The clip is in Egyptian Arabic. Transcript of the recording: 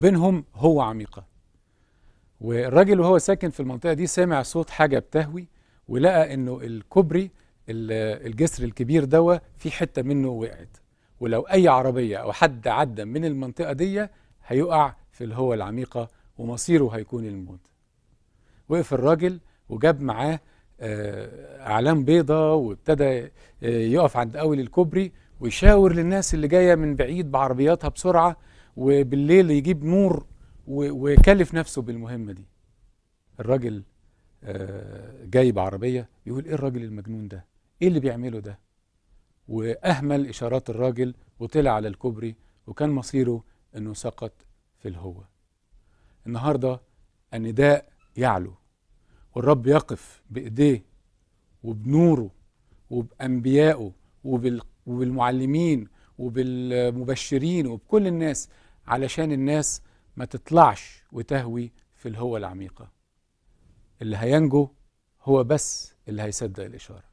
بينهم هو عميقة والراجل وهو ساكن في المنطقة دي سمع صوت حاجة بتهوي ولقى انه الكوبري ال- الجسر الكبير دوا في حتة منه وقعت ولو اي عربية او حد عدى من المنطقة دي هيقع في الهوة العميقة ومصيره هيكون الموت وقف الراجل وجاب معاه آه، اعلام بيضة وابتدى آه، يقف عند اول الكوبري ويشاور للناس اللي جايه من بعيد بعربياتها بسرعه وبالليل يجيب نور و- ويكلف نفسه بالمهمه دي الراجل آه، جاي بعربيه يقول ايه الراجل المجنون ده ايه اللي بيعمله ده واهمل اشارات الراجل وطلع على الكوبري وكان مصيره انه سقط في الهوة النهارده النداء يعلو والرب يقف بايديه وبنوره وبانبيائه وبال وبالمعلمين وبالمبشرين وبكل الناس علشان الناس ما تطلعش وتهوي في الهوة العميقة اللي هينجو هو بس اللي هيصدق الإشارة